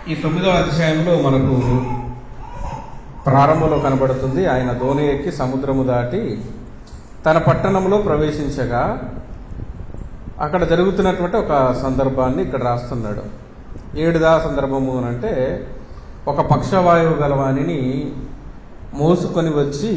ఈ తొమ్మిదవ అధ్యాయంలో మనకు ప్రారంభంలో కనబడుతుంది ఆయన దోణి ఎక్కి సముద్రము దాటి తన పట్టణంలో ప్రవేశించగా అక్కడ జరుగుతున్నటువంటి ఒక సందర్భాన్ని ఇక్కడ రాస్తున్నాడు ఏడుదా సందర్భము అని అంటే ఒక పక్షవాయువు గలవాణిని మోసుకొని వచ్చి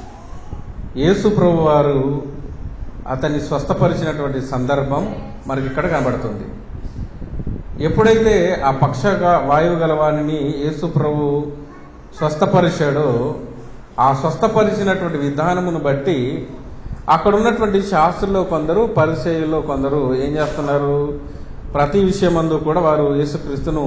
యేసు ప్రభు వారు అతన్ని స్వస్థపరిచినటువంటి సందర్భం మనకి ఇక్కడ కనబడుతుంది ఎప్పుడైతే ఆ పక్ష వాయువు గలవాణిని యేసు ప్రభు స్వస్థపరిచాడో ఆ స్వస్థపరిచినటువంటి విధానమును బట్టి అక్కడ ఉన్నటువంటి శాస్త్రుల్లో కొందరు పరిచయంలో కొందరు ఏం చేస్తున్నారు ప్రతి విషయమందు కూడా వారు యేసుక్రీస్తును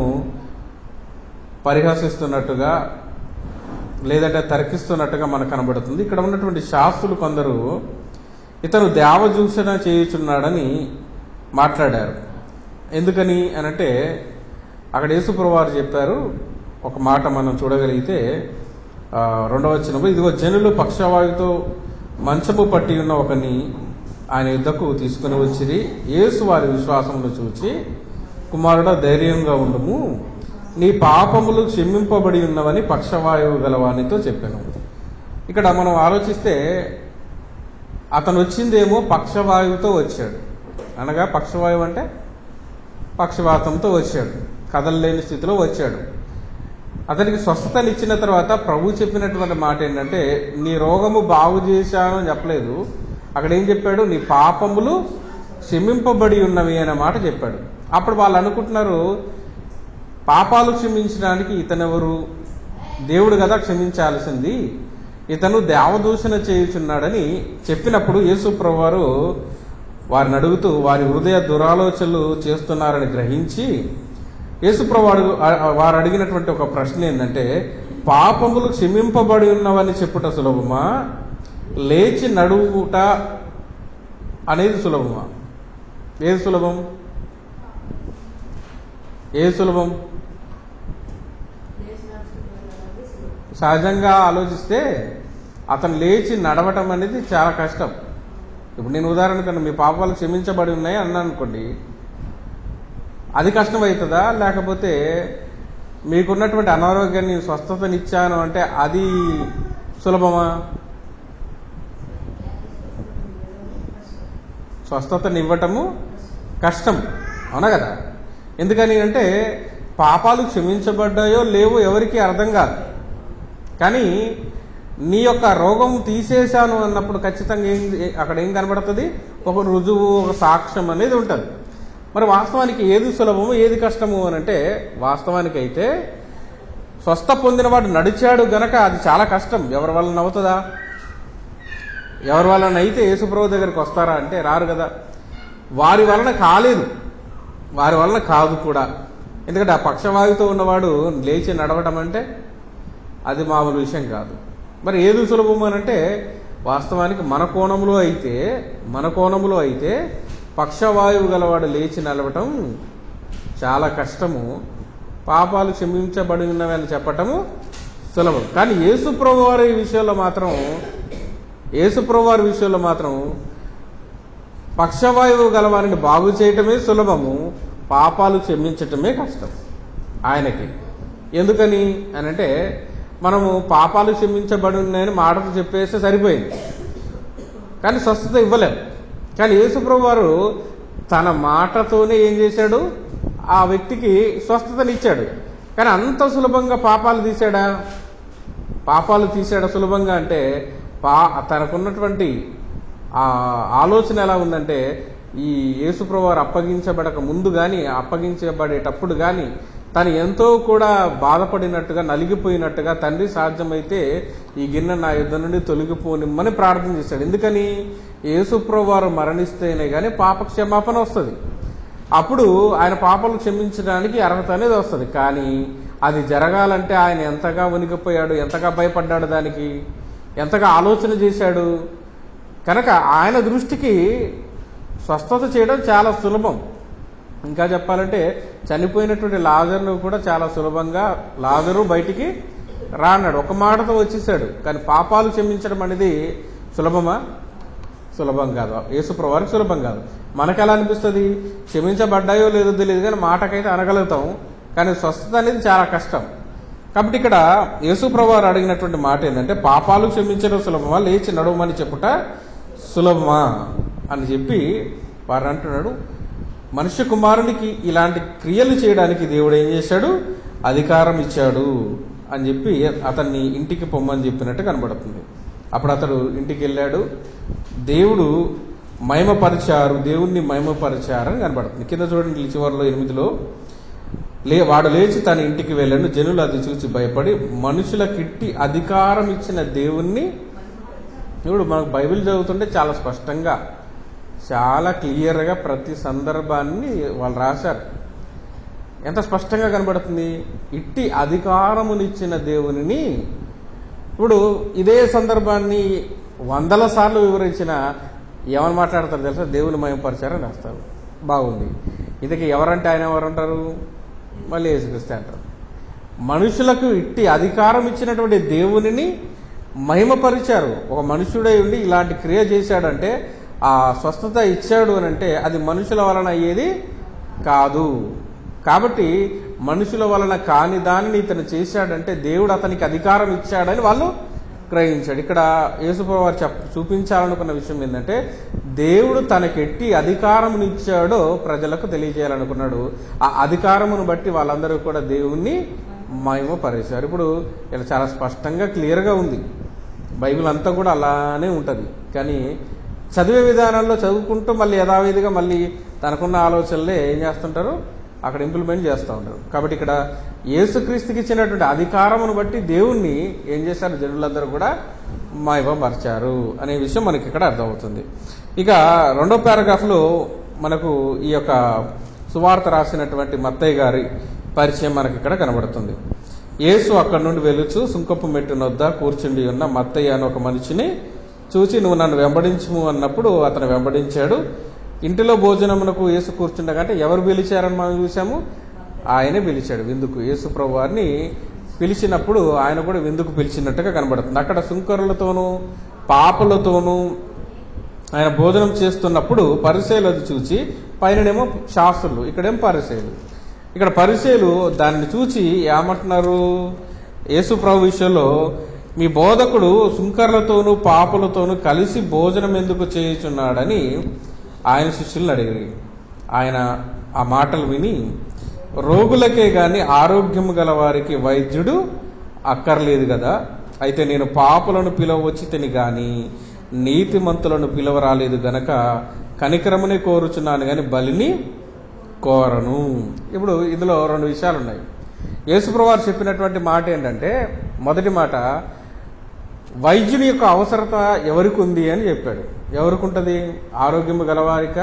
పరిహసిస్తున్నట్టుగా లేదంటే తర్కిస్తున్నట్టుగా మనకు కనబడుతుంది ఇక్కడ ఉన్నటువంటి శాస్త్రులు కొందరు ఇతను దేవదూషణ చేయుచున్నాడని మాట్లాడారు ఎందుకని అనంటే అక్కడ యేసుప్రభు వారు చెప్పారు ఒక మాట మనం చూడగలిగితే ఆ, రెండవ వచ్చినప్పుడు ఇదిగో జనులు పక్షవాయువుతో మంచము పట్టి ఉన్న ఒకని ఆయన యుద్ధకు తీసుకుని వచ్చిరి యేసు వారి విశ్వాసమును చూచి కుమారుడ ధైర్యంగా ఉండుము నీ పాపములు క్షమింపబడి ఉన్నవని పక్షవాయువు గలవానితో చెప్పాను ఇక్కడ మనం ఆలోచిస్తే అతను వచ్చిందేమో పక్షవాయువుతో వచ్చాడు అనగా పక్షవాయువు అంటే పక్షవాతంతో వచ్చాడు కదలలేని స్థితిలో వచ్చాడు అతనికి స్వస్థతని ఇచ్చిన తర్వాత ప్రభు చెప్పినటువంటి మాట ఏంటంటే నీ రోగము బాగు చేశాను అని చెప్పలేదు అక్కడ ఏం చెప్పాడు నీ పాపములు క్షమింపబడి ఉన్నవి అనే మాట చెప్పాడు అప్పుడు వాళ్ళు అనుకుంటున్నారు పాపాలు క్షమించడానికి ఇతనెవరు దేవుడు కదా క్షమించాల్సింది ఇతను దేవదూషణ చేయుచున్నాడని చెప్పినప్పుడు యేసు ప్రభువారు వారిని అడుగుతూ వారి హృదయ దురాలోచనలు చేస్తున్నారని గ్రహించి యేసుప్రభు అడుగు ఆ- వారు అడిగినటువంటి ఒక ప్రశ్న ఏంటంటే పాపములు క్షమింపబడి ఉన్నవని చెప్పుట సులభమా లేచి నడువుట అనేది సులభమా ఏది సులభం ఏది సులభం సహజంగా ఆలోచిస్తే అతను లేచి నడవటం అనేది చాలా కష్టం ఇప్పుడు నేను ఉదాహరణకు మీ పాపాలు క్షమించబడి ఉన్నాయి అన్నాను అనుకోండి అది కష్టం అవుతుందా లేకపోతే మీకున్నటువంటి అనారోగ్యాన్ని స్వస్థతనిచ్చాను అంటే అది సులభమా స్వస్థతనివ్వటము కష్టం అవునా కదా ఎందుకని అంటే పాపాలు క్షమించబడ్డాయో లేవో ఎవరికి అర్థం కాదు కానీ నీ యొక్క రోగం తీసేశాను అన్నప్పుడు ఖచ్చితంగా ఏం అక్కడ ఏం కనబడుతుంది ఒక రుజువు ఒక సాక్ష్యం అనేది ఉంటుంది మరి వాస్తవానికి ఏది సులభము ఏది కష్టము అని అంటే వాస్తవానికి అయితే స్వస్థ పొందినవాడు నడిచాడు గనక అది చాలా కష్టం ఎవరి వలన అవుతుందా ఎవరి వలన అయితే యేసుప్రభు దగ్గరికి వస్తారా అంటే రారు కదా వారి వలన కాలేదు వారి వలన కాదు కూడా ఎందుకంటే ఆ పక్షవాయువుతో ఉన్నవాడు లేచి నడవటం అంటే అది మామూలు విషయం కాదు మరి ఏది సులభం అని అంటే వాస్తవానికి మన కోణంలో అయితే మన కోణంలో అయితే పక్షవాయువు గలవాడు లేచి నడవటం చాలా కష్టము పాపాలు క్షమించబడి ఉన్నవని చెప్పటము సులభం కానీ యేసుప్రభు వారి విషయంలో మాత్రం యేసుప్రభు వారి విషయంలో మాత్రం పక్షవాయువు గలవారిని బాగు చేయటమే సులభము పాపాలు క్షమించటమే కష్టం ఆయనకి ఎందుకని అని అంటే మనము పాపాలు క్షమించబడి ఉన్నాయని మాటలు చెప్పేస్తే సరిపోయింది కానీ స్వస్థత ఇవ్వలేం కానీ యేసుప్రభు వారు తన మాటతోనే ఏం చేశాడు ఆ వ్యక్తికి స్వస్థతనిచ్చాడు కానీ అంత సులభంగా పాపాలు తీసాడా పాపాలు తీసాడా సులభంగా అంటే పా తనకున్నటువంటి ఆ ఆలోచన ఎలా ఉందంటే ఈ యేసుప్రభు వారు అప్పగించబడక ముందు కానీ అప్పగించబడేటప్పుడు కానీ తను ఎంతో కూడా బాధపడినట్టుగా నలిగిపోయినట్టుగా తండ్రి సాధ్యమైతే ఈ గిన్నె నా యుద్ధ నుండి తొలగిపోనిమ్మని ప్రార్థన చేశాడు ఎందుకని యేసుప్రభు వారు మరణిస్తేనే కానీ పాప క్షమాపణ వస్తుంది అప్పుడు ఆయన పాపలు క్షమించడానికి అర్హత అనేది వస్తుంది కానీ అది జరగాలంటే ఆయన ఎంతగా వణికిపోయాడు ఎంతగా భయపడ్డాడు దానికి ఎంతగా ఆలోచన చేశాడు కనుక ఆయన దృష్టికి స్వస్థత చేయడం చాలా సులభం ఇంకా చెప్పాలంటే చనిపోయినటువంటి లాజర్ను కూడా చాలా సులభంగా లాజరు బయటికి రాన్నాడు ఒక మాటతో వచ్చేసాడు కానీ పాపాలు క్షమించడం అనేది సులభమా సులభం కాదు యేసుప్రవారికి సులభం కాదు మనకు ఎలా అనిపిస్తుంది క్షమించబడ్డాయో లేదో తెలియదు కానీ మాటకైతే అనగలుగుతాం కానీ స్వస్థత అనేది చాలా కష్టం కాబట్టి ఇక్కడ యేసుప్రభు వారు అడిగినటువంటి మాట ఏంటంటే పాపాలు క్షమించడం సులభమా లేచి నడవమని చెప్పుట సులభమా అని చెప్పి వారు అంటున్నాడు మనుష్య కుమారునికి ఇలాంటి క్రియలు చేయడానికి దేవుడు ఏం చేశాడు అధికారం ఇచ్చాడు అని చెప్పి అతన్ని ఇంటికి పొమ్మని చెప్పినట్టు కనబడుతుంది అప్పుడు అతడు ఇంటికి వెళ్ళాడు దేవుడు మహిమపరిచారు దేవుణ్ణి మహిమపరిచారు అని కనబడుతుంది కింద చూడండి చివరిలో ఎనిమిదిలో లే వాడు లేచి తన ఇంటికి వెళ్ళాడు జనులు అది చూసి భయపడి మనుషులకిట్టి అధికారం ఇచ్చిన దేవుణ్ణి ఇప్పుడు మనకు బైబిల్ చదువుతుంటే చాలా స్పష్టంగా చాలా క్లియర్గా ప్రతి సందర్భాన్ని వాళ్ళు రాశారు ఎంత స్పష్టంగా కనబడుతుంది ఇట్టి అధికారమునిచ్చిన దేవునిని ఇప్పుడు ఇదే సందర్భాన్ని వందల సార్లు వివరించిన ఏమని మాట్లాడతారు తెలుసా దేవుని మయంపరిచారని రాస్తారు బాగుంది ఇంతకీ ఎవరంటే ఆయన ఎవరంటారు మళ్ళీ యేసుక్రీస్తు అంటారు మనుషులకు ఇట్టి అధికారం ఇచ్చినటువంటి దేవునిని మహిమపరిచారు ఒక మనుషుడై ఉండి ఇలాంటి క్రియ చేశాడంటే ఆ స్వస్థత ఇచ్చాడు అని అంటే అది మనుషుల వలన అయ్యేది కాదు కాబట్టి మనుషుల వలన కాని దానిని ఇతను చేశాడంటే దేవుడు అతనికి అధికారం ఇచ్చాడని వాళ్ళు గ్రహించాడు ఇక్కడ యేసుప్రభు వారు చెప్ చూపించాలనుకున్న విషయం ఏంటంటే దేవుడు తనకెట్టి అధికారమును ఇచ్చాడో ప్రజలకు తెలియజేయాలనుకున్నాడు ఆ అధికారమును బట్టి వాళ్ళందరూ కూడా దేవుణ్ణి మహిమపరిచారు ఇప్పుడు ఇలా చాలా స్పష్టంగా క్లియర్గా ఉంది బైబిల్ అంతా కూడా అలానే ఉంటుంది కానీ చదివే విధానంలో చదువుకుంటూ మళ్ళీ యథావిధిగా మళ్ళీ తనకున్న ఆలోచనలే ఏం చేస్తుంటారు అక్కడ ఇంప్లిమెంట్ చేస్తూ ఉంటారు కాబట్టి ఇక్కడ యేసుక్రీస్తుకి ఇచ్చినటువంటి అధికారమును బట్టి దేవుణ్ణి ఏం చేశారు జనులందరూ కూడా మహిమపరిచారు అనే విషయం మనకి ఇక్కడ అర్థమవుతుంది ఇక రెండో పారాగ్రాఫ్లో మనకు ఈ యొక్క సువార్త రాసినటువంటి మత్తయ్య గారి పరిచయం మనకి ఇక్కడ కనబడుతుంది యేసు అక్కడి నుండి వెలుచు సుంకపు మెట్టు నొద్ద కూర్చుండి ఉన్న మత్తయ్య అని ఒక మనిషిని చూచి నువ్వు నన్ను వెంబడించుము అన్నప్పుడు అతను వెంబడించాడు ఇంటిలో భోజనమునకు యేసు కూర్చుండగా ఎవరు పిలిచారని మనం చూసాము ఆయనే పిలిచాడు విందుకు యేసు ప్రభు వారిని పిలిచినప్పుడు ఆయన కూడా విందుకు పిలిచినట్టుగా కనబడుతుంది అక్కడ సుంకరులతోనూ పాపలతోనూ ఆయన భోజనం చేస్తున్నప్పుడు పరిసేలు అది చూచి పైననేమో శాస్త్రులు ఇక్కడేం పరిసేలు ఇక్కడ పరిసేలు దాన్ని చూచి ఏమంటున్నారు యేసు ప్రభు విషయంలో మీ బోధకుడు సుంకర్లతోనూ పాపులతోనూ కలిసి భోజనం ఎందుకు చేయుచున్నాడని ఆయన శిష్యులను అడిగి ఆయన ఆ మాటలు విని రోగులకే గాని ఆరోగ్యం గల వారికి వైద్యుడు అక్కర్లేదు కదా అయితే నేను పాపులను పిలవచ్చి తిని గాని నీతిమంతులను పిలవరాలేదు గనక కనికరమునే కోరుచున్నాను గాని బలిని కోరను ఇప్పుడు ఇందులో రెండు విషయాలు ఉన్నాయి యేసుప్రవారు చెప్పినటువంటి మాట ఏంటంటే మొదటి మాట వైద్యుని యొక్క అవసరత ఎవరికి ఉంది అని చెప్పాడు ఎవరికి ఉంటుంది ఆరోగ్యం గలవారిక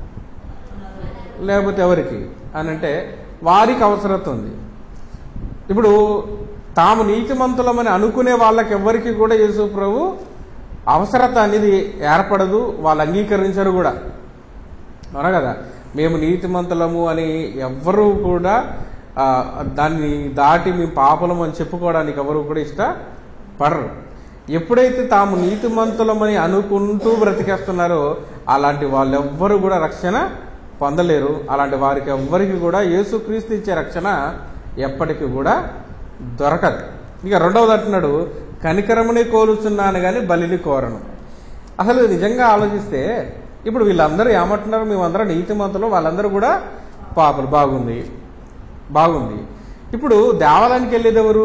లేకపోతే ఎవరికి అని అంటే వారికి అవసరత ఉంది ఇప్పుడు తాము నీతిమంతులమని అనుకునే వాళ్ళకి ఎవరికి కూడా యేసు ప్రభు అవసరత అనేది ఏర్పడదు వాళ్ళు అంగీకరించరు కూడా అవునా కదా మేము నీతిమంతులము అని ఎవ్వరూ కూడా ఆ, దాన్ని దాటి మేము పాపలం అని చెప్పుకోవడానికి ఎవరు కూడా ఇష్టపడరు ఎప్పుడైతే తాము నీతిమంతులమని అనుకుంటూ బ్రతికేస్తున్నారో అలాంటి వాళ్ళెవ్వరూ కూడా రక్షణ పొందలేరు అలాంటి వారికి ఎవ్వరికి కూడా యేసుక్రీస్తు ఇచ్చే రక్షణ ఎప్పటికీ కూడా దొరకదు ఇక రెండవది అంటున్నాడు కనికరమునే కోరుచున్నాను కానీ బలిని కోరను అసలు నిజంగా ఆలోచిస్తే ఇప్పుడు వీళ్ళందరూ ఏమంటున్నారు మేమందరం నీతిమంతులు వాళ్ళందరూ కూడా పాపలు బాగుంది బాగుంది ఇప్పుడు దేవాలయానికి వెళ్ళేది ఎవరు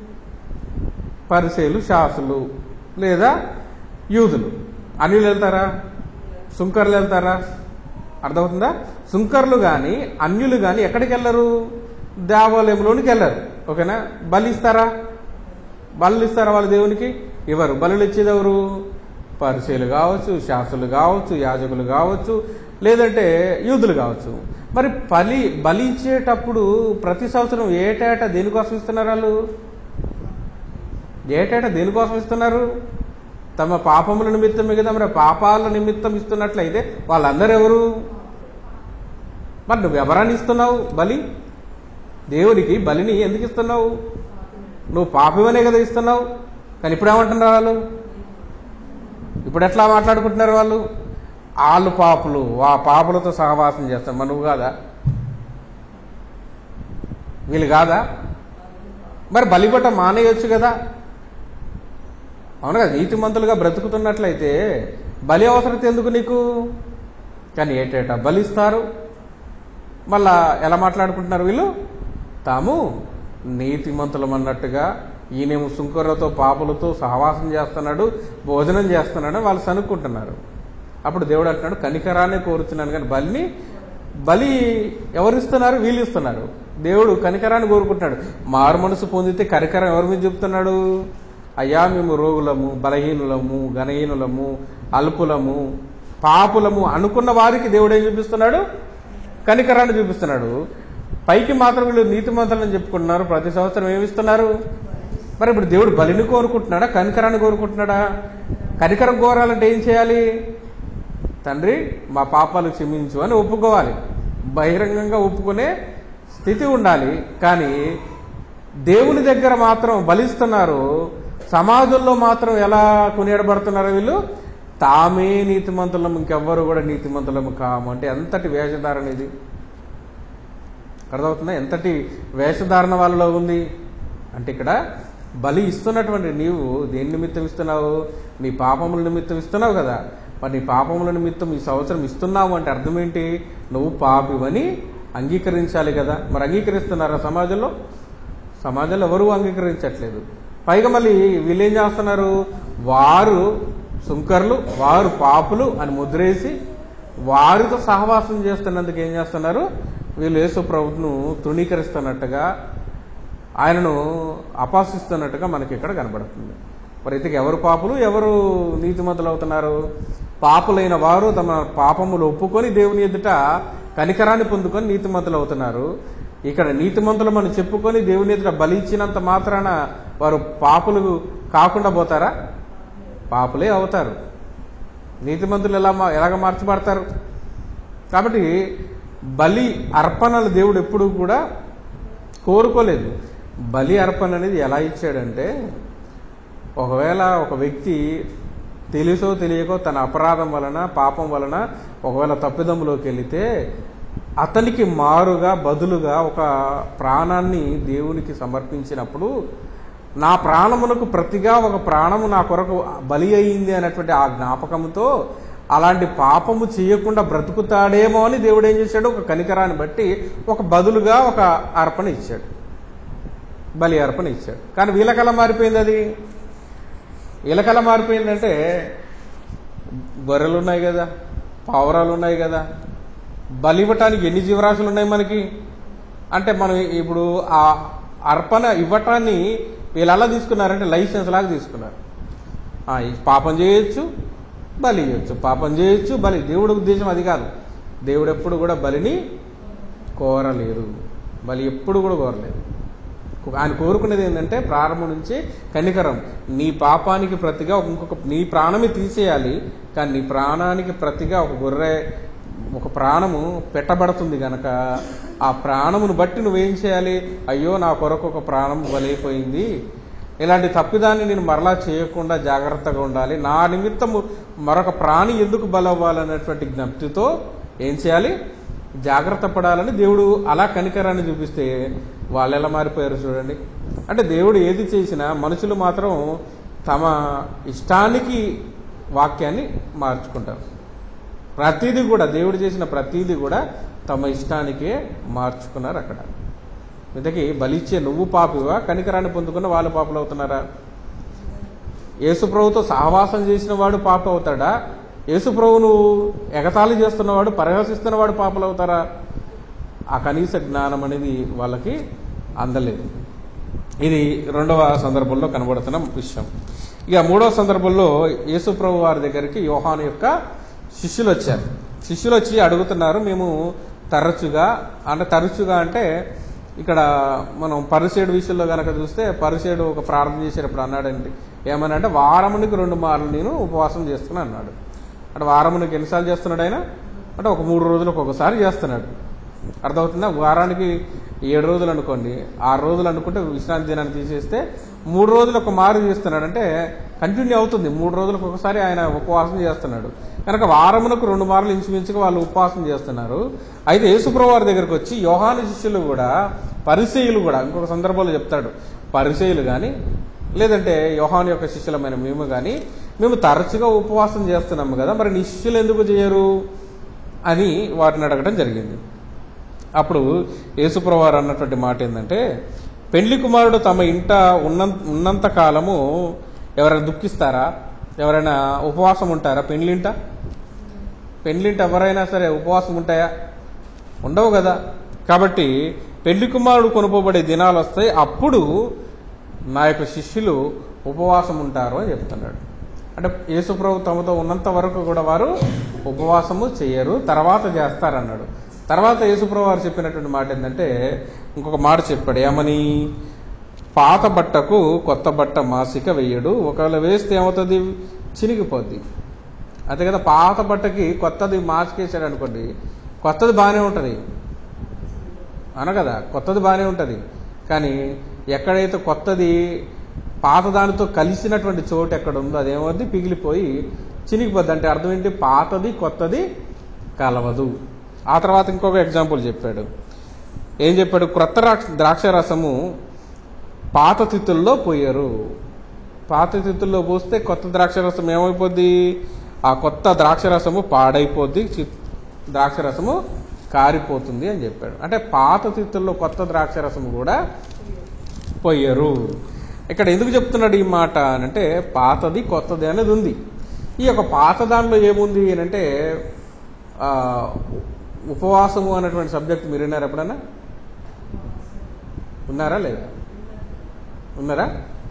పరిసేలు శాసులు లేదా యూదులు అన్యులు వెళ్తారా సుంకర్లు వెళ్తారా అర్థమవుతుందా సుంకర్లు కానీ అన్యులు కానీ ఎక్కడికి వెళ్ళరు దేవాలయంలోనికి వెళ్ళరు ఓకేనా బలి ఇస్తారా బలు ఇస్తారా వాళ్ళ దేవునికి ఇవ్వరు బలులు ఇచ్చేది ఎవరు పరిచయలు కావచ్చు శాస్త్రులు కావచ్చు యాజకులు కావచ్చు లేదంటే యూదులు కావచ్చు మరి బలి బలి ఇచ్చేటప్పుడు ప్రతి సంవత్సరం ఏటేటా దేనికోసం ఇస్తున్నారు వాళ్ళు ఏటేటా దేనికోసం ఇస్తున్నారు తమ పాపముల నిమిత్తం మిగతా మరి పాపాల నిమిత్తం ఇస్తున్నట్లయితే వాళ్ళందరూ ఎవరు మరి నువ్వు ఎవరాన్ని ఇస్తున్నావు బలి దేవునికి బలిని ఎందుకు ఇస్తున్నావు నువ్వు పాపమనే కదా ఇస్తున్నావు కానీ ఇప్పుడు ఏమంటున్నారు వాళ్ళు ఇప్పుడు ఎట్లా మాట్లాడుకుంటున్నారు వాళ్ళు వాళ్ళు పాపులు ఆ పాపులతో సహవాసం చేస్తారు మరి నువ్వు కాదా వీళ్ళు కాదా మరి బలిపట మానేయొచ్చు కదా అవును కదా నీతిమంతులుగా బ్రతుకుతున్నట్లయితే బలి అవసరత ఎందుకు నీకు కానీ ఏటేటా బలిస్తారు మళ్ళా ఎలా మాట్లాడుకుంటున్నారు వీళ్ళు తాము నీతిమంతులం అన్నట్టుగా ఈయనేమో సుంకర్రతో పాపులతో సహవాసం చేస్తున్నాడు భోజనం చేస్తున్నాడు వాళ్ళు సనుక్కుంటున్నారు అప్పుడు దేవుడు అంటున్నాడు కనికరాన్ని కోరుతున్నాను కానీ బలిని బలి ఎవరు ఇస్తున్నారు వీళ్ళు ఇస్తున్నారు దేవుడు కనికరాన్ని కోరుకుంటున్నాడు మారు మనసు పొందితే కనికరం ఎవరి మీద చెప్తున్నాడు అయ్యా మేము రోగులము బలహీనులము ఘనహీనులము అల్పులము పాపులము అనుకున్న వారికి దేవుడు ఏం చూపిస్తున్నాడు కనికరాన్ని చూపిస్తున్నాడు పైకి మాత్రం వీళ్ళు నీతిమంతులని చెప్పుకుంటున్నారు ప్రతి సంవత్సరం ఏమిస్తున్నారు మరి ఇప్పుడు దేవుడు బలిని కోరుకుంటున్నాడా కనికరాన్ని కోరుకుంటున్నాడా కనికరం కోరాలంటే ఏం చేయాలి తండ్రి మా పాపాలు క్షమించు అని ఒప్పుకోవాలి బహిరంగంగా ఒప్పుకునే స్థితి ఉండాలి కానీ దేవుని దగ్గర మాత్రం బలిస్తున్నారు సమాజంలో మాత్రం ఎలా కొనియాడబడుతున్నారు వీళ్ళు తామే నీతిమంతులం ఇంకెవ్వరు కూడా నీతిమంతులము కాము అంటే ఎంతటి వేషధారణ ఇది అర్థమవుతుందా ఎంతటి వేషధారణ వాళ్ళలో ఉంది అంటే ఇక్కడ బలి ఇస్తున్నటువంటి నీవు దేని నిమిత్తం ఇస్తున్నావు నీ పాపముల నిమిత్తం ఇస్తున్నావు కదా మరి నీ పాపముల నిమిత్తం ఈ సంవత్సరం ఇస్తున్నావు అంటే అర్థం ఏంటి నువ్వు పాపివని అంగీకరించాలి కదా మరి అంగీకరిస్తున్నారా సమాజంలో సమాజంలో ఎవరు అంగీకరించట్లేదు పైగా మళ్ళీ వీళ్ళు ఏం చేస్తున్నారు వారు సుంకర్లు వారు పాపులు అని ముద్రేసి వారితో సహవాసం చేస్తున్నందుకు ఏం చేస్తున్నారు వీళ్ళు యేసు ప్రభుత్ను తృణీకరిస్తున్నట్టుగా ఆయనను అపాసిస్తున్నట్టుగా మనకి ఇక్కడ కనబడుతుంది మరి ఇతకి ఎవరు పాపులు ఎవరు నీతిమంతులు అవుతున్నారు పాపులైన వారు తమ పాపములు ఒప్పుకొని దేవుని ఎదుట కనికరాన్ని పొందుకొని నీతిమంతులు అవుతున్నారు ఇక్కడ నీతిమంతులు మనం చెప్పుకొని దేవుని ఎదుట బలి ఇచ్చినంత మాత్రాన వారు పాపులు కాకుండా పోతారా పాపులే అవుతారు నీతిమంతులు ఎలా మా- ఎలాగ మార్చబడతారు కాబట్టి బలి అర్పణలు దేవుడు ఎప్పుడు కూడా కోరుకోలేదు బలి అర్పణ అనేది ఎలా ఇచ్చాడంటే ఒకవేళ ఒక వ్యక్తి తెలుసో తెలియకో తన అపరాధం వలన పాపం వలన ఒకవేళ తప్పిదములోకి వెళితే అతనికి మారుగా బదులుగా ఒక ప్రాణాన్ని దేవునికి సమర్పించినప్పుడు నా ప్రాణమునకు ప్రతిగా ఒక ప్రాణము నా కొరకు బలి అయింది అనేటువంటి ఆ జ్ఞాపకంతో అలాంటి పాపము చేయకుండా బ్రతుకుతాడేమో అని దేవుడు ఏం చేశాడు ఒక కనికరాన్ని బట్టి ఒక బదులుగా ఒక అర్పణ ఇచ్చాడు బలి అర్పణ ఇచ్చాడు కానీ వీళ్ళకెలా మారిపోయింది అది వీళ్ళకెలా మారిపోయిందంటే గొర్రెలు ఉన్నాయి కదా పావురాలు ఉన్నాయి కదా బలి ఇవ్వటానికి ఎన్ని జీవరాశులు ఉన్నాయి మనకి అంటే మనం ఇప్పుడు ఆ అర్పణ ఇవ్వటాన్ని వీళ్ళు ఎలా తీసుకున్నారంటే లైసెన్స్ లాగా తీసుకున్నారు ఆ, ఈ పాపం చేయొచ్చు బలి ఇవ్వచ్చు పాపం చేయొచ్చు బలి దేవుడి ఉద్దేశం అది కాదు దేవుడు ఎప్పుడు కూడా బలిని కోరలేదు బలి ఎప్పుడు కూడా కోరలేదు ఆయన కోరుకునేది ఏంటంటే ప్రారంభం నుంచి కనికరం నీ పాపానికి ప్రతిగా ఒక ఇంకొక నీ ప్రాణమే తీసేయాలి కానీ నీ ప్రాణానికి ప్రతిగా ఒక గొర్రె ఒక ప్రాణము పెట్టబడుతుంది గనక ఆ ప్రాణమును బట్టి నువ్వేం చేయాలి అయ్యో నా కొరకు ఒక ప్రాణం బలైపోయింది ఇలాంటి తప్పిదాన్ని నేను మరలా చేయకుండా జాగ్రత్తగా ఉండాలి నా నిమిత్తము మరొక ప్రాణి ఎందుకు బలవ్వాలనేటువంటి జ్ఞప్తితో ఏం చేయాలి జాగ్రత్త పడాలని దేవుడు అలా కనికరాన్ని చూపిస్తే వాళ్ళు ఎలా మారిపోయారు చూడండి అంటే దేవుడు ఏది చేసినా మనుషులు మాత్రం తమ ఇష్టానికి వాక్యాన్ని మార్చుకుంటారు ప్రతిదీ కూడా దేవుడు చేసిన ప్రతిదీ కూడా తమ ఇష్టానికే మార్చుకున్నారు అక్కడ ఇంతకీ బలిచ్చే నువ్వు పాపివా కనికరాన్ని పొందుకున్న వాళ్ళు పాపలు అవుతున్నారా యేసుప్రభుతో సహవాసం చేసిన వాడు పాప అవుతాడా యేసుప్రభును ఎగతాళి చేస్తున్నవాడు పరిహసిస్తున్నవాడు పాపలు అవుతారా ఆ కనీస జ్ఞానం అనేది వాళ్ళకి అందలేదు ఇది రెండవ సందర్భంలో కనబడుతున్న విషయం ఇక మూడవ సందర్భంలో యేసుప్రభు వారి దగ్గరికి యోహాను యొక్క శిష్యులు వచ్చారు శిష్యులు వచ్చి అడుగుతున్నారు మేము తరచుగా అంటే తరచుగా అంటే ఇక్కడ మనం పరిసేడు విషయంలో కనుక చూస్తే పరిసేడు ఒక ప్రార్థన చేసేటప్పుడు అన్నాడండి ఏమని అంటే వారమునికి రెండు మార్లు నేను ఉపవాసం చేస్తున్నా అన్నాడు అంటే వారమునికి ఎన్నిసార్లు చేస్తున్నాడు ఆయన అంటే ఒక మూడు రోజులకు ఒకసారి చేస్తున్నాడు అర్థమవుతుందా వారానికి ఏడు రోజులు అనుకోండి ఆరు రోజులు అనుకుంటే విశ్రాంతి దినాన్ని తీసేస్తే మూడు రోజులు ఒక మారు చేస్తున్నాడు అంటే కంటిన్యూ అవుతుంది మూడు రోజులకు ఒకసారి ఆయన ఉపవాసం చేస్తున్నాడు కనుక వారమునకు రెండు మార్లు ఇంచుమించుగా వాళ్ళు ఉపవాసం చేస్తున్నారు అయితే యేసుప్రభు వారి దగ్గరికి వచ్చి యోహాను శిష్యులు కూడా పరిచయులు కూడా ఇంకొక సందర్భంలో చెప్తాడు పరిచయులు కానీ లేదంటే యోహాను యొక్క శిష్యులమైన మేము కానీ మేము తరచుగా ఉపవాసం చేస్తున్నాము కదా మరి నీ శిష్యులు ఎందుకు చేయరు అని వారిని అడగడం జరిగింది అప్పుడు యేసుప్రవారు అన్నటువంటి మాట ఏంటంటే పెళ్లి కుమారుడు తమ ఇంట ఉన్న ఉన్నంత కాలము ఎవరైనా దుఃఖిస్తారా ఎవరైనా ఉపవాసం ఉంటారా పెళ్లింట పెళ్లింట ఎవరైనా సరే ఉపవాసం ఉంటాయా ఉండవు కదా కాబట్టి పెళ్లి కుమారుడు కొనుకోబడే దినాలు వస్తాయి అప్పుడు నా యొక్క శిష్యులు ఉపవాసం ఉంటారు అని చెప్తున్నాడు అంటే యేసుప్రభు తమతో ఉన్నంత వరకు కూడా వారు ఉపవాసము చేయరు తర్వాత చేస్తారన్నాడు తర్వాత యేసుప్రభు వారు చెప్పినటువంటి మాట ఏంటంటే ఇంకొక మాట చెప్పాడు ఏమని పాత బట్టకు కొత్త బట్ట మాసిక వేయడు ఒకవేళ వేస్తే ఏమవుతుంది చినిగిపోద్ది అంతే కదా పాత బట్టకి కొత్తది మాసికేసాడు అనుకోండి కొత్తది బాగానే ఉంటుంది అన కదా కొత్తది బాగానే ఉంటుంది కానీ ఎక్కడైతే కొత్తది పాత దానితో కలిసినటువంటి చోటు ఎక్కడ ఉందో అదేమవుద్ది పిగిలిపోయి చినిగిపోద్ది అంటే అర్థం ఏంటి పాతది కొత్తది కలవదు ఆ తర్వాత ఇంకొక ఎగ్జాంపుల్ చెప్పాడు ఏం చెప్పాడు క్రొత్త ద్రాక్ష ద్రాక్ష రసము పాత తిత్తుల్లో పోయారు పాత తిత్తుల్లో పోస్తే కొత్త ద్రాక్ష రసం ఏమైపోద్ది ఆ కొత్త ద్రాక్ష రసము పాడైపోద్ది చి- ద్రాక్ష రసము కారిపోతుంది అని చెప్పాడు అంటే పాత తిత్తుల్లో కొత్త ద్రాక్ష రసము కూడా పోయారు ఇక్కడ ఎందుకు చెప్తున్నాడు ఈ మాట అని అంటే పాతది కొత్తది అనేది ఉంది ఈ యొక్క పాత దానిలో ఏముంది అని అంటే ఆ, ఉపవాసము అనేటువంటి సబ్జెక్ట్ మీరు విన్నారా ఎప్పుడన్నా ఉన్నారా లేదా ఉన్నారా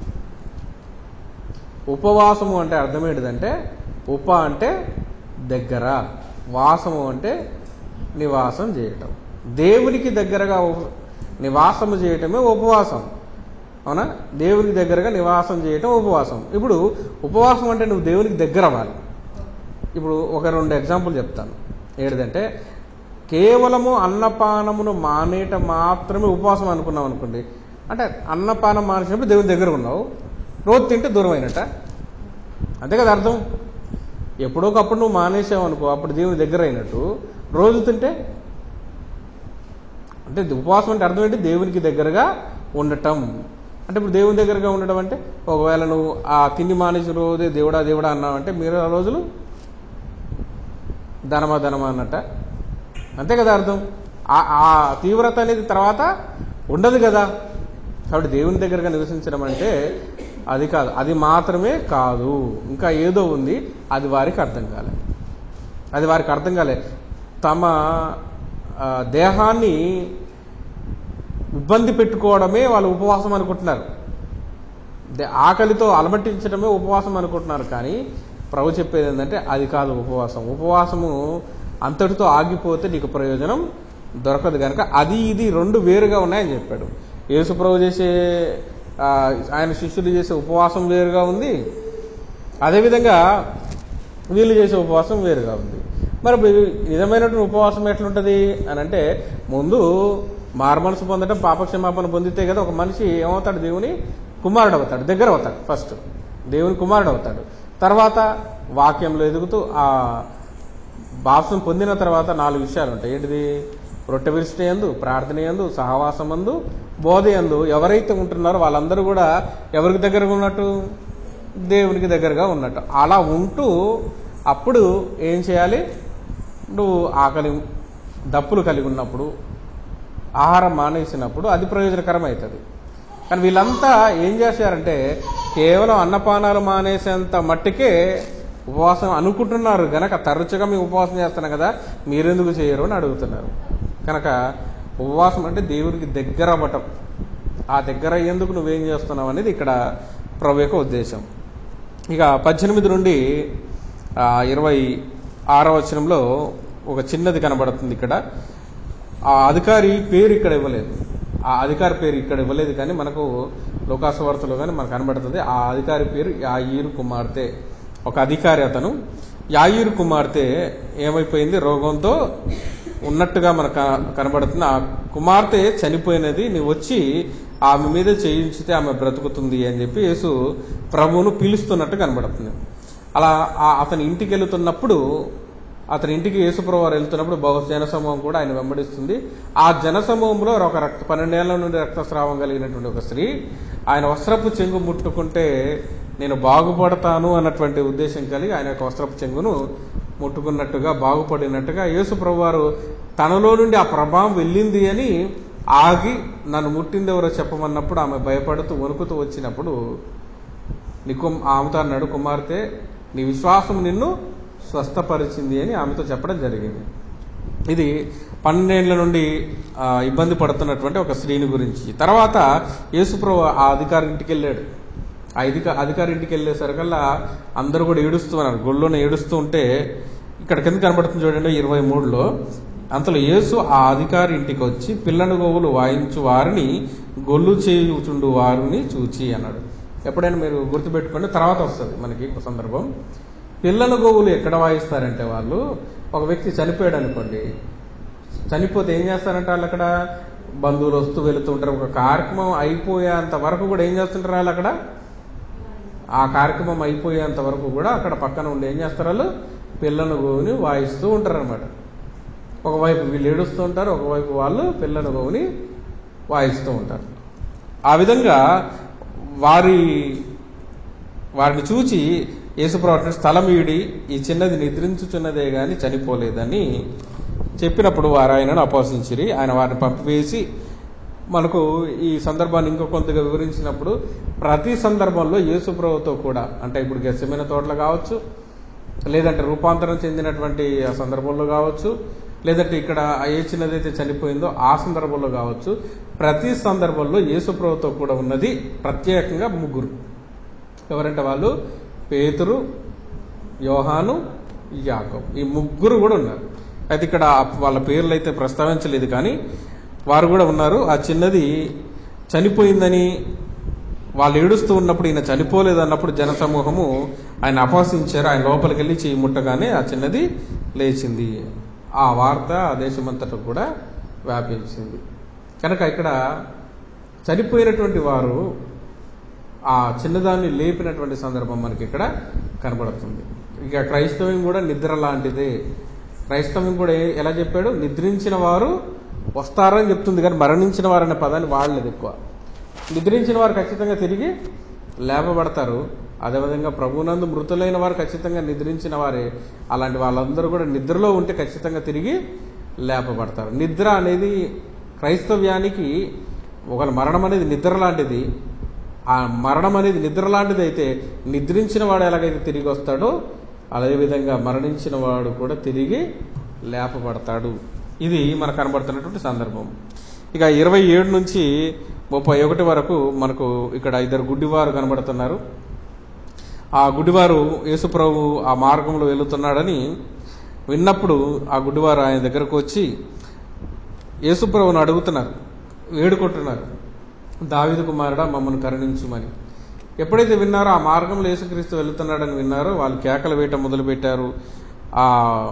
ఉపవాసము అంటే అర్థం ఏంటిదంటే ఉప అంటే దగ్గర వాసము అంటే నివాసం చేయటం దేవునికి దగ్గరగా ఉ- నివాసము చేయటమే ఉపవాసం అవునా దేవునికి దగ్గరగా నివాసం చేయటం ఉపవాసం ఇప్పుడు ఉపవాసం అంటే నువ్వు దేవునికి దగ్గర అవ్వాలి ఇప్పుడు ఒక రెండు ఎగ్జాంపుల్ చెప్తాను ఏంటిదంటే కేవలము అన్నపానమును మానేట మాత్రమే ఉపవాసం అనుకున్నాం అనుకోండి అంటే అన్నపానం మానేసినప్పుడు దేవుని దగ్గర ఉన్నావు రోజు తింటే దూరం అయినట్ట అంతే కదా అర్థం ఎప్పుడోకప్పుడు నువ్వు మానేసావు అనుకో అప్పుడు దేవుని దగ్గర అయినట్టు రోజు తింటే అంటే ఉపవాసం అంటే అర్థం ఏంటి దేవునికి దగ్గరగా ఉండటం అంటే ఇప్పుడు దేవుని దగ్గరగా ఉండడం అంటే ఒకవేళ నువ్వు ఆ తిండి మానేసి రోజే దేవుడా దేవుడా అన్నావంటే మీరు ఆ రోజులు ధనమా ధనమా అన్నట్ట అంతే కదా అర్థం ఆ- ఆ తీవ్రత అనేది తర్వాత ఉండదు కదా కాబట్టి దేవుని దగ్గరగా నివసించడం అంటే అది కాదు అది మాత్రమే కాదు ఇంకా ఏదో ఉంది అది వారికి అర్థం కాలే అది వారికి అర్థం కాలే తమ ఆ, దేహాన్ని ఇబ్బంది పెట్టుకోవడమే వాళ్ళు ఉపవాసం అనుకుంటున్నారు దే- ఆకలితో అలమటించడమే ఉపవాసం అనుకుంటున్నారు కానీ ప్రభు చెప్పేది ఏంటంటే అది కాదు ఉపవాసం ఉపవాసము అంతటితో ఆగిపోతే నీకు ప్రయోజనం దొరకదు కనుక అది ఇది రెండు వేరుగా ఉన్నాయని చెప్పాడు యేసు ప్రభు చేసే ఆ, ఆయన శిష్యులు చేసే ఉపవాసం వేరుగా ఉంది అదేవిధంగా వీళ్ళు చేసే ఉపవాసం వేరుగా ఉంది మరి ఈ విధమైనటువంటి ఉపవాసం ఎట్లుంటుంది అని అంటే ముందు మారుమనసు పొందడం పాపక్షమాపణ పొందితే కదా ఒక మనిషి ఏమవుతాడు దేవుని కుమారుడు అవుతాడు దగ్గర అవుతాడు ఫస్ట్ దేవుని కుమారుడు అవుతాడు తర్వాత వాక్యంలో ఎదుగుతూ ఆ బాప్సం పొందిన తర్వాత నాలుగు విషయాలు ఉంటాయి ఏంటిది రొట్టె విరిష్ట ఎందు ప్రార్థన ఎందు సహవాసం ఎందు బోధ ఎందు ఎవరైతే ఉంటున్నారో వాళ్ళందరూ కూడా ఎవరికి దగ్గరగా ఉన్నట్టు దేవునికి దగ్గరగా ఉన్నట్టు అలా ఉంటూ అప్పుడు ఏం చేయాలి నువ్వు ఆకలి దప్పులు కలిగి ఉన్నప్పుడు ఆహారం మానేసినప్పుడు అది ప్రయోజనకరం అవుతుంది కానీ వీళ్ళంతా ఏం చేశారంటే కేవలం అన్నపానాలు మానేసేంత మట్టికే ఉపవాసం అనుకుంటున్నారు గనక తరచుగా మేము ఉపవాసం చేస్తున్నాం కదా మీరెందుకు చేయరు అని అడుగుతున్నారు కనుక ఉపవాసం అంటే దేవునికి దగ్గర అవ్వటం ఆ దగ్గర అయ్యేందుకు నువ్వేం చేస్తున్నావు అనేది ఇక్కడ ప్రభు యొక్క ఉద్దేశం ఇక పద్దెనిమిది నుండి ఆ, ఇరవై ఆరో వచనంలో ఒక చిన్నది కనబడుతుంది ఇక్కడ ఆ అధికారి పేరు ఇక్కడ ఇవ్వలేదు ఆ అధికారి పేరు ఇక్కడ ఇవ్వలేదు కానీ మనకు లోకాసువార్తలో కానీ మనకు కనబడుతుంది ఆ అధికారి పేరు యాయీరు కుమార్తె ఒక అధికారి అతను యాయీరు కుమార్తె ఏమైపోయింది రోగంతో ఉన్నట్టుగా మనకు క- కనబడుతుంది ఆ కుమార్తె చనిపోయినది నీవు వచ్చి ఆమె మీద చేయించితే ఆమె బ్రతుకుతుంది అని చెప్పి యేసు ప్రభువును పిలుస్తున్నట్టు కనబడుతుంది అలా ఆ- అతని ఇంటికి వెళుతున్నప్పుడు అతని ఇంటికి యేసుప్రభు వారు వెళ్తున్నప్పుడు బహు జనసమూహం కూడా ఆయన వెంబడిస్తుంది ఆ జనసమూహంలో ఒక రక్త పన్నెండేళ్ల నుండి రక్తస్రావం కలిగినటువంటి ఒక స్త్రీ ఆయన వస్త్రపు చెంగు ముట్టుకుంటే నేను బాగుపడతాను అన్నటువంటి ఉద్దేశం కలిగి ఆయన యొక్క వస్త్రపు చెంగును ముట్టుకున్నట్టుగా బాగుపడినట్టుగా యేసుప్రభు వారు తనలో నుండి ఆ ప్రభావం వెళ్ళింది అని ఆగి నన్ను ముట్టింది ఎవరో చెప్పమన్నప్పుడు ఆమె భయపడుతూ వణుకుతూ వచ్చినప్పుడు నీ కుమ్ ఆమెతో అన్నాడు కుమార్తె నీ విశ్వాసం నిన్ను స్వస్థపరిచింది అని ఆమెతో చెప్పడం జరిగింది ఇది పన్నెండేళ్ల నుండి ఆ, ఇబ్బంది పడుతున్నటువంటి ఒక స్త్రీని గురించి తర్వాత యేసుప్రభు ఆ అధికారి ఇంటికి వెళ్ళాడు ఆ అధిక అధికారి ఇంటికి వెళ్ళేసరికల్లా అందరూ కూడా ఏడుస్తూ ఉన్నారు గొల్లోనే ఏడుస్తూ ఉంటే ఇక్కడ కింద కనబడుతుంది చూడండి ఇరవై మూడులో అంతలో యేసు ఆ అధికారి ఇంటికి వచ్చి పిల్లను గోవులు వాయించు వారిని గొల్లు చేయుచుండు వారిని చూచి అన్నాడు ఎప్పుడైనా మీరు గుర్తుపెట్టుకోండి తర్వాత వస్తుంది మనకి ఒక సందర్భం పిల్లల గోవులు ఎక్కడ వాయిస్తారంటే వాళ్ళు ఒక వ్యక్తి చనిపోయాడు అనుకోండి చనిపోతే ఏం చేస్తారంటే వాళ్ళు అక్కడ బంధువులు వస్తూ వెళుతూ ఉంటారు ఒక కార్యక్రమం అయిపోయేంత వరకు కూడా ఏం చేస్తుంటారు వాళ్ళు అక్కడ ఆ కార్యక్రమం అయిపోయేంత వరకు కూడా అక్కడ పక్కన ఉండి ఏం చేస్తారు వాళ్ళు పిల్లను గోవుని వాయిస్తూ ఉంటారు అనమాట ఒకవైపు వీళ్ళు ఏడుస్తూ ఉంటారు ఒకవైపు వాళ్ళు పిల్లను గోవుని వాయిస్తూ ఉంటారు ఆ విధంగా వారి వారిని చూచి యేసుప్రభు స్థలం ఈడి ఈ చిన్నది నిద్రించుచున్నదే గాని చనిపోలేదని చెప్పినప్పుడు వారు ఆయనను అపోసించిరి ఆయన వారిని పంపివేసి మనకు ఈ సందర్భాన్ని ఇంకో కొంతగా వివరించినప్పుడు ప్రతి సందర్భంలో యేసుప్రభుతో కూడా అంటే ఇప్పుడు గెస్సమైన తోటలు కావచ్చు లేదంటే రూపాంతరం చెందినటువంటి ఆ సందర్భంలో కావచ్చు లేదంటే ఇక్కడ ఏ చిన్నదైతే చనిపోయిందో ఆ సందర్భంలో కావచ్చు ప్రతి సందర్భంలో యేసుప్రభుతో కూడా ఉన్నది ప్రత్యేకంగా ముగ్గురు ఎవరంటే వాళ్ళు పేతురు యోహాను యాకబ్ ఈ ముగ్గురు కూడా ఉన్నారు అయితే ఇక్కడ వాళ్ళ పేర్లు అయితే ప్రస్తావించలేదు కానీ వారు కూడా ఉన్నారు ఆ చిన్నది చనిపోయిందని వాళ్ళు ఏడుస్తూ ఉన్నప్పుడు ఈయన చనిపోలేదు అన్నప్పుడు జనసమూహము ఆయన అపహసించారు ఆయన లోపలికి వెళ్ళి చేయి ముట్టగానే ఆ చిన్నది లేచింది ఆ వార్త ఆ దేశమంతటా కూడా వ్యాపించింది కనుక ఇక్కడ చనిపోయినటువంటి వారు ఆ చిన్నదాన్ని లేపినటువంటి సందర్భం మనకి ఇక్కడ కనబడుతుంది ఇక క్రైస్తవం కూడా నిద్ర లాంటిదే క్రైస్తవం కూడా ఏ- ఎలా చెప్పాడు నిద్రించిన వారు వస్తారని చెప్తుంది కానీ మరణించిన వారు అనే పదాన్ని వాడలేదు ఎక్కువ నిద్రించిన వారు ఖచ్చితంగా తిరిగి లేపబడతారు అదేవిధంగా ప్రభునందు మృతులైన వారు ఖచ్చితంగా నిద్రించిన వారే అలాంటి వాళ్ళందరూ కూడా నిద్రలో ఉంటే ఖచ్చితంగా తిరిగి లేపబడతారు నిద్ర అనేది క్రైస్తవ్యానికి ఒక మరణం అనేది నిద్ర లాంటిది ఆ మరణం అనేది నిద్ర లాంటిది అయితే నిద్రించిన వాడు ఎలాగైతే తిరిగి వస్తాడో అదేవిధంగా మరణించిన వాడు కూడా తిరిగి లేపబడతాడు ఇది మనకు కనబడుతున్నటువంటి సందర్భం ఇక ఇరవై ఏడు నుంచి ముప్పై ఒకటి వరకు మనకు ఇక్కడ ఇద్దరు గుడ్డివారు కనబడుతున్నారు ఆ గుడ్డివారు యేసుప్రభు ఆ మార్గంలో వెళుతున్నాడని విన్నప్పుడు ఆ గుడ్డివారు ఆయన దగ్గరకు వచ్చి యేసుప్రభుని అడుగుతున్నారు వేడుకుంటున్నారు దావిదు కుమారుడా మమ్మల్ని కరుణించుమని ఎప్పుడైతే విన్నారో ఆ మార్గంలో యేసుక్రీస్తు వెళుతున్నాడని విన్నారో వాళ్ళు కేకలు వేయటం మొదలుపెట్టారు ఆ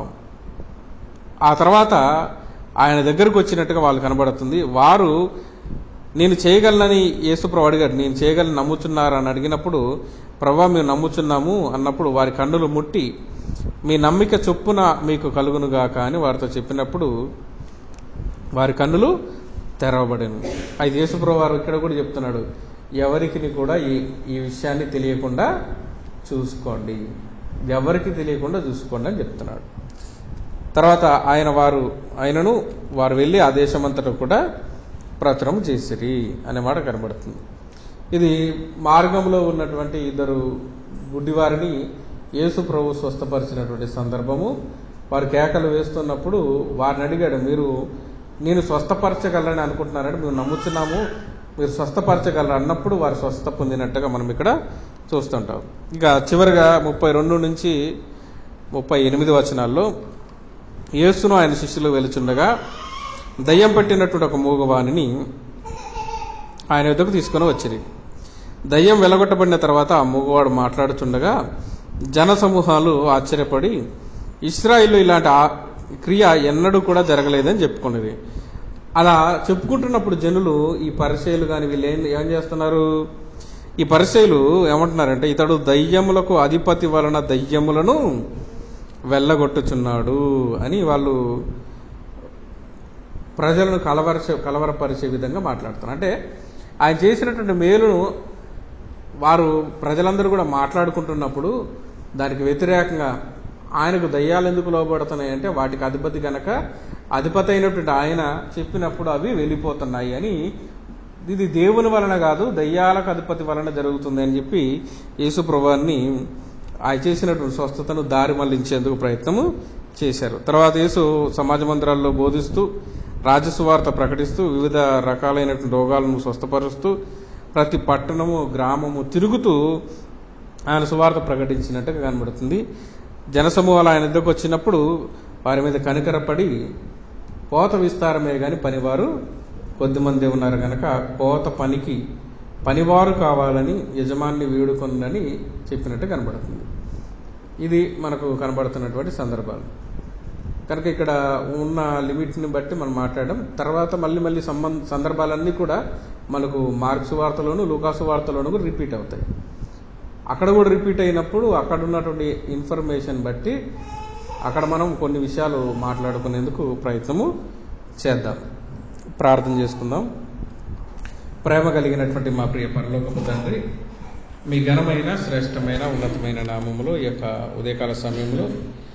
ఆ తర్వాత ఆయన దగ్గరకు వచ్చినట్టుగా వాళ్ళు కనబడుతుంది వారు నేను చేయగలనని యేసుప్రభు అడిగాడు నేను చేయగలను నమ్ముచున్నారు అని అడిగినప్పుడు ప్రభా మేము నమ్ముచున్నాము అన్నప్పుడు వారి కన్నులు ముట్టి మీ నమ్మిక చొప్పున మీకు కలుగునుగాక అని వారితో చెప్పినప్పుడు వారి కన్నులు తెరవబడను అయితే యేసుప్రభు వారు ఇక్కడ కూడా చెప్తున్నాడు ఎవరికి కూడా ఈ ఈ విషయాన్ని తెలియకుండా చూసుకోండి ఎవరికి తెలియకుండా చూసుకోండి అని చెప్తున్నాడు తర్వాత ఆయన వారు ఆయనను వారు వెళ్ళి ఆ దేశమంతటా కూడా ప్రచురం చేసిరి అనే మాట కనబడుతుంది ఇది మార్గంలో ఉన్నటువంటి ఇద్దరు గుడ్డివారిని యేసు ప్రభు స్వస్థపరిచినటువంటి సందర్భము వారు కేకలు వేస్తున్నప్పుడు వారిని అడిగాడు మీరు నేను స్వస్థపరచగలరని అనుకుంటున్నారని మేము నమ్ముతున్నాము మీరు స్వస్థపరచగలరు అన్నప్పుడు వారు స్వస్థ పొందినట్టుగా మనం ఇక్కడ చూస్తుంటాం ఇక చివరిగా ముప్పై రెండు నుంచి ముప్పై ఎనిమిది వచనాల్లో యేసును ఆయన శిష్యులు వెలుచుండగా దయ్యం పట్టినటువంటి ఒక మూగవాణిని ఆయన ఎదుకు తీసుకొని వచ్చిరి దయ్యం వెలగొట్టబడిన తర్వాత ఆ మూగవాడు మాట్లాడుతుండగా జన సమూహాలు ఆశ్చర్యపడి ఇస్రాయిల్లో ఇలాంటి ఆ- క్రియ ఎన్నడూ కూడా జరగలేదని చెప్పుకున్నది అలా చెప్పుకుంటున్నప్పుడు జనులు ఈ పరిచయలు కానీ వీళ్ళు ఏం ఏం చేస్తున్నారు ఈ పరిచయలు ఏమంటున్నారంటే ఇతడు దయ్యములకు అధిపతి వలన దయ్యములను వెళ్ళగొట్టుచున్నాడు అని వాళ్ళు ప్రజలను కలవరచే కలవరపరిచే విధంగా మాట్లాడుతున్నారు అంటే ఆయన చేసినటువంటి మేలును వారు ప్రజలందరూ కూడా మాట్లాడుకుంటున్నప్పుడు దానికి వ్యతిరేకంగా ఆయనకు దయ్యాలు ఎందుకు లోబడుతున్నాయి అంటే వాటికి అధిపతి గనక అధిపతి అయినటువంటి ఆయన చెప్పినప్పుడు అవి వెళ్ళిపోతున్నాయి అని ఇది దేవుని వలన కాదు దయ్యాలకు అధిపతి వలన జరుగుతుంది అని చెప్పి యేసుప్రభాన్ని ఆయన చేసినటువంటి స్వస్థతను దారి మళ్లించేందుకు ప్రయత్నము చేశారు తర్వాత యేసు సమాజ మందిరాల్లో బోధిస్తూ రాజసువార్త ప్రకటిస్తూ వివిధ రకాలైనటువంటి రోగాలను స్వస్థపరుస్తూ ప్రతి పట్టణము గ్రామము తిరుగుతూ ఆయన సువార్త ప్రకటించినట్టుగా కనబడుతుంది జనసమూహాలు ఆయన దగ్గరకు వచ్చినప్పుడు వారి మీద కనికరపడి కోత విస్తారమే గాని పనివారు కొద్దిమంది ఉన్నారు కనుక కోత పనికి పనివారు కావాలని యజమాన్ని వేడుకొనని చెప్పినట్టు కనబడుతుంది ఇది మనకు కనబడుతున్నటువంటి సందర్భాలు కనుక ఇక్కడ ఉన్న లిమిట్ని బట్టి మనం మాట్లాడడం తర్వాత మళ్ళీ మళ్ళీ సంబంధ సందర్భాలన్నీ కూడా మనకు మార్క్స్ వార్తలోను లూకాసు వార్తలోను కూడా రిపీట్ అవుతాయి అక్కడ కూడా రిపీట్ అయినప్పుడు అక్కడ ఉన్నటువంటి ఇన్ఫర్మేషన్ బట్టి అక్కడ మనం కొన్ని విషయాలు మాట్లాడుకునేందుకు ప్రయత్నము చేద్దాం ప్రార్థన చేసుకుందాం ప్రేమ కలిగినటువంటి మా ప్రియ పరలోకపు తండ్రి మీ ఘనమైన శ్రేష్టమైన ఉన్నతమైన నామములో ఈ యొక్క ఉదయకాల సమయంలో